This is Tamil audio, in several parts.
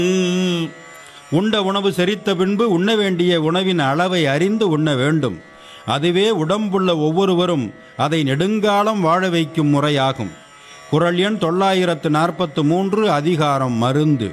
உண்ட உணவு செரித்த பின்பு உண்ண வேண்டிய உணவின் அளவை அறிந்து உண்ண வேண்டும் அதுவே உடம்புள்ள ஒவ்வொருவரும் அதை நெடுங்காலம் வாழ வைக்கும் முறையாகும் குரல் எண் தொள்ளாயிரத்து நாற்பத்து மூன்று அதிகாரம் மருந்து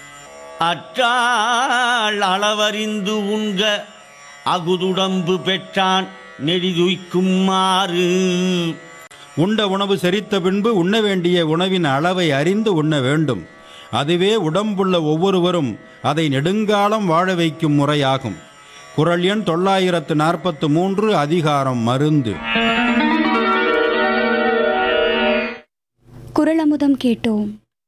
அற்றாள் அளவறிந்து உண்க அகுதுடம்பு பெற்றான் நெடிதுய்க்குமாறு உண்ட உணவு செரித்த பின்பு உண்ண வேண்டிய உணவின் அளவை அறிந்து உண்ண வேண்டும் அதுவே உடம்புள்ள ஒவ்வொருவரும் அதை நெடுங்காலம் வாழ வைக்கும் முறையாகும் குரல் எண் தொள்ளாயிரத்து நாற்பத்து மூன்று அதிகாரம் மருந்து குரலமுதம் கேட்டோம்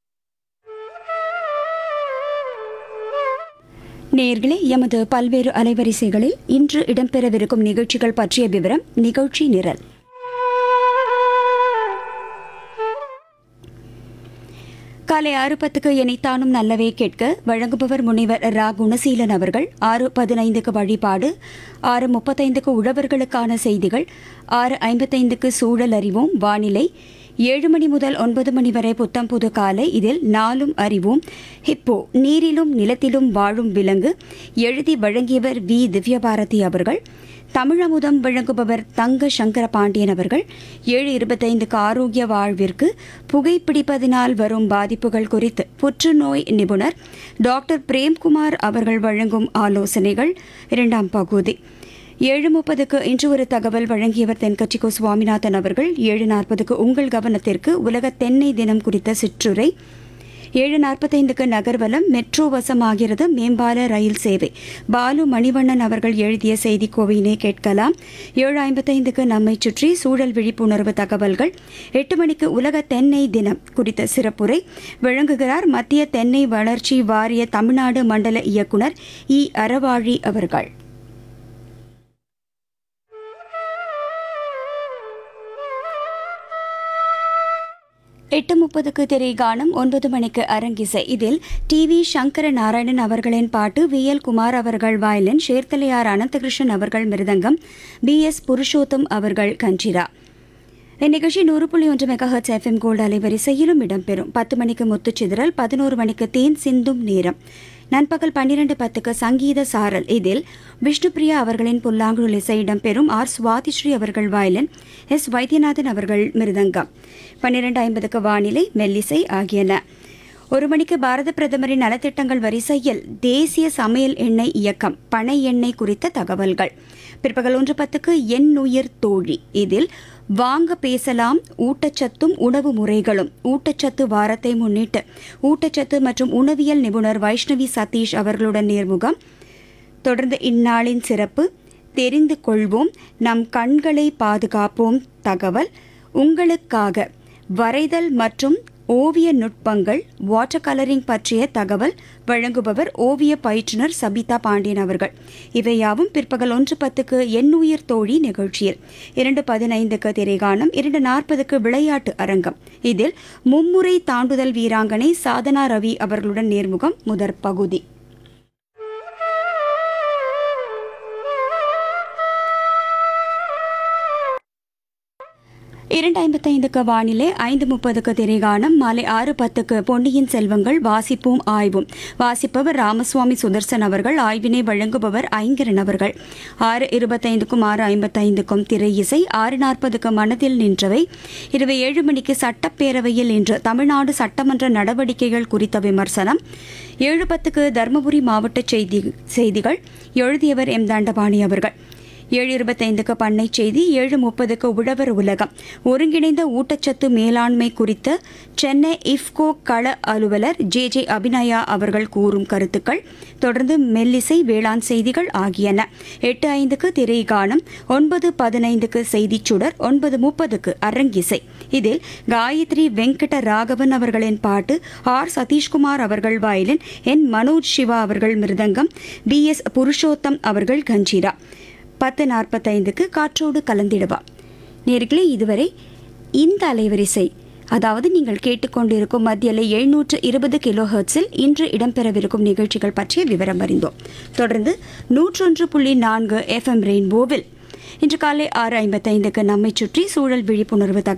நேர்களே எமது பல்வேறு அலைவரிசைகளில் இன்று இடம்பெறவிருக்கும் நிகழ்ச்சிகள் பற்றிய விவரம் நிகழ்ச்சி நிரல் காலை ஆறு பத்துக்கு இணைத்தானும் நல்லவே கேட்க வழங்குபவர் முனைவர் ரா குணசீலன் அவர்கள் ஆறு பதினைந்துக்கு வழிபாடு ஆறு முப்பத்தைந்துக்கு உழவர்களுக்கான செய்திகள் ஆறு ஐம்பத்தைந்துக்கு சூழல் அறிவோம் வானிலை ஏழு மணி முதல் ஒன்பது மணி வரை புத்தம் புது காலை இதில் நாளும் அறிவோம் ஹிப்போ நீரிலும் நிலத்திலும் வாழும் விலங்கு எழுதி வழங்கியவர் வி திவ்யபாரதி அவர்கள் தமிழமுதம் வழங்குபவர் தங்க சங்கர பாண்டியன் அவர்கள் ஏழு இருபத்தைந்துக்கு ஆரோக்கிய வாழ்விற்கு புகைப்பிடிப்பதினால் வரும் பாதிப்புகள் குறித்து புற்றுநோய் நிபுணர் டாக்டர் பிரேம்குமார் அவர்கள் வழங்கும் ஆலோசனைகள் இரண்டாம் பகுதி ஏழு முப்பதுக்கு இன்று ஒரு தகவல் வழங்கியவர் தென்கட்சிக்கோ சுவாமிநாதன் அவர்கள் ஏழு நாற்பதுக்கு உங்கள் கவனத்திற்கு உலக தென்னை தினம் குறித்த சிற்றுரை ஏழு நாற்பத்தைந்துக்கு நகர்வலம் மெட்ரோ வசமாகிறது மேம்பால ரயில் சேவை பாலு மணிவண்ணன் அவர்கள் எழுதிய செய்தி கோவையினை கேட்கலாம் ஏழு ஐம்பத்தைந்துக்கு நம்மை சுற்றி சூழல் விழிப்புணர்வு தகவல்கள் எட்டு மணிக்கு உலக தென்னை தினம் குறித்த சிறப்புரை வழங்குகிறார் மத்திய தென்னை வளர்ச்சி வாரிய தமிழ்நாடு மண்டல இயக்குனர் இ அறவாழி அவர்கள் எட்டு முப்பதுக்கு திரைகானம் ஒன்பது மணிக்கு அரங்கிசை இதில் டி வி சங்கர நாராயணன் அவர்களின் பாட்டு வி எல் குமார் அவர்கள் வயலின் சேர்த்தலையார் அனந்தகிருஷ்ணன் அவர்கள் மிருதங்கம் பி எஸ் புருஷோத்தம் அவர்கள் கஞ்சிரா இந்நிகழ்ச்சி நூறு புள்ளி ஒன்று மெகாஹர்ட்ஸ் எஃப்எம் கோல்டு அலைவரிசையிலும் இடம்பெறும் பத்து மணிக்கு முத்துச்சிதறல் பதினோரு மணிக்கு தேன் சிந்தும் நேரம் நண்பகல் பன்னிரண்டு பத்துக்கு சங்கீத சாரல் இதில் விஷ்ணுபிரியா அவர்களின் புல்லாங்குழல் இசை இடம்பெறும் ஆர் சுவாதிஸ்ரீ அவர்கள் வயலின் எஸ் வைத்தியநாதன் அவர்கள் மிருதங்கம் பன்னிரண்டு ஐம்பதுக்கு வானிலை மெல்லிசை ஆகியன ஒரு மணிக்கு பாரத பிரதமரின் நலத்திட்டங்கள் வரிசையில் தேசிய சமையல் எண்ணெய் இயக்கம் பனை எண்ணெய் குறித்த தகவல்கள் பிற்பகல் ஒன்று பத்துக்கு என் உயிர் தோழி இதில் வாங்க பேசலாம் ஊட்டச்சத்தும் உணவு முறைகளும் ஊட்டச்சத்து வாரத்தை முன்னிட்டு ஊட்டச்சத்து மற்றும் உணவியல் நிபுணர் வைஷ்ணவி சதீஷ் அவர்களுடன் நேர்முகம் தொடர்ந்து இந்நாளின் சிறப்பு தெரிந்து கொள்வோம் நம் கண்களை பாதுகாப்போம் தகவல் உங்களுக்காக வரைதல் மற்றும் ஓவிய நுட்பங்கள் வாட்டர் கலரிங் பற்றிய தகவல் வழங்குபவர் ஓவிய பயிற்றுனர் சபிதா பாண்டியன் அவர்கள் இவையாவும் பிற்பகல் ஒன்று பத்துக்கு எண்ணுயிர் தோழி நிகழ்ச்சியில் இரண்டு பதினைந்துக்கு திரைகானம் இரண்டு நாற்பதுக்கு விளையாட்டு அரங்கம் இதில் மும்முறை தாண்டுதல் வீராங்கனை சாதனா ரவி அவர்களுடன் நேர்முகம் முதற் பகுதி இரண்டு ஐம்பத்தைந்துக்கு வானிலை ஐந்து முப்பதுக்கு திரைகானம் மாலை ஆறு பத்துக்கு பொன்னியின் செல்வங்கள் வாசிப்போம் ஆய்வும் வாசிப்பவர் ராமசுவாமி சுதர்சன் அவர்கள் ஆய்வினை வழங்குபவர் ஐங்கரன் அவர்கள் ஆறு இருபத்தைந்துக்கும் ஆறு ஐம்பத்தைந்துக்கும் திரை இசை ஆறு நாற்பதுக்கு மனதில் நின்றவை இரவு ஏழு மணிக்கு சட்டப்பேரவையில் இன்று தமிழ்நாடு சட்டமன்ற நடவடிக்கைகள் குறித்த விமர்சனம் ஏழு பத்துக்கு தருமபுரி மாவட்ட செய்தி செய்திகள் எழுதியவர் எம் தண்டபாணி அவர்கள் ஏழு இருபத்தைந்துக்கு பண்ணை செய்தி ஏழு முப்பதுக்கு உழவர் உலகம் ஒருங்கிணைந்த ஊட்டச்சத்து மேலாண்மை குறித்து சென்னை இஃப்கோ கள அலுவலர் ஜே ஜே அபிநயா அவர்கள் கூறும் கருத்துக்கள் தொடர்ந்து மெல்லிசை வேளாண் செய்திகள் ஆகியன எட்டு ஐந்துக்கு திரைகானம் ஒன்பது பதினைந்துக்கு செய்திச் சுடர் ஒன்பது முப்பதுக்கு அரங்கிசை இதில் காயத்ரி வெங்கட ராகவன் அவர்களின் பாட்டு ஆர் சதீஷ்குமார் அவர்கள் வயலின் என் மனோஜ் சிவா அவர்கள் மிருதங்கம் பி எஸ் புருஷோத்தம் அவர்கள் கஞ்சிரா பத்து நாற்பத்தைந்துக்கு காற்றோடு கலந்திடுவா நேர்களே இதுவரை இந்த அலைவரிசை அதாவது நீங்கள் கேட்டுக்கொண்டிருக்கும் மத்தியில் எழுநூற்று இருபது கிலோ ஹெர்ட்ஸில் இன்று இடம்பெறவிருக்கும் நிகழ்ச்சிகள் பற்றிய விவரம் அறிந்தோம் தொடர்ந்து நூற்றொன்று புள்ளி நான்கு எஃப்எம் ரெயின்போவில் இன்று காலை ஆறு ஐம்பத்தைந்துக்கு நம்மை சுற்றி சூழல் விழிப்புணர்வு தகவல்